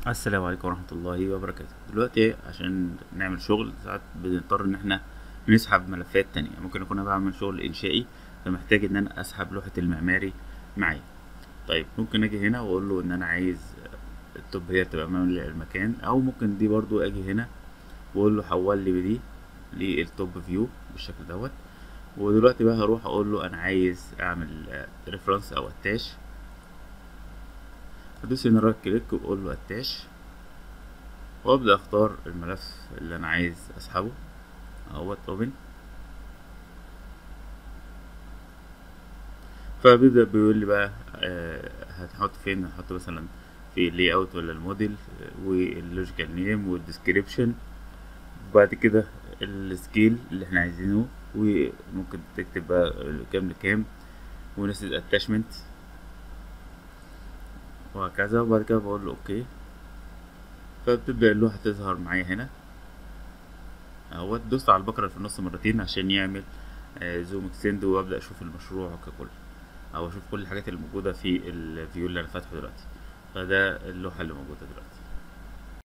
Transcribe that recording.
السلام عليكم ورحمة الله وبركاته دلوقتي عشان نعمل شغل ساعات بنضطر ان احنا نسحب ملفات تانية ممكن اكون انا بعمل شغل انشائي فمحتاج ان انا اسحب لوحة المعماري معايا طيب ممكن اجي هنا واقول له ان انا عايز التوب هي تبقى امام المكان او ممكن دي برضو اجي هنا واقول له حول لي بدي للتوب فيو بالشكل دوت ودلوقتي بقى هروح اقول له انا عايز اعمل ريفرنس او اتاش ادوس هنا رايت كليك واقول له اتاش وابدا اختار الملف اللي انا عايز اسحبه اهوت اوبن فبيبدا بيقول لي بقى آه هتحط فين هتحط مثلا في اللي اوت ولا الموديل واللوجيكال نيم والديسكريبشن وبعد كده السكيل اللي احنا عايزينه وممكن تكتب بقى كام لكام ونسيت اتاشمنت وهكذا وبعد كده بقول له اوكي فبتبدأ اللوحة تظهر معايا هنا اهوت دوست على البكرة في النص مرتين عشان يعمل آه زوم اكستند وابدأ اشوف المشروع ككل او اشوف كل الحاجات اللي موجودة في الفيو اللي انا فاتحه دلوقتي فده اللوحة اللي موجودة دلوقتي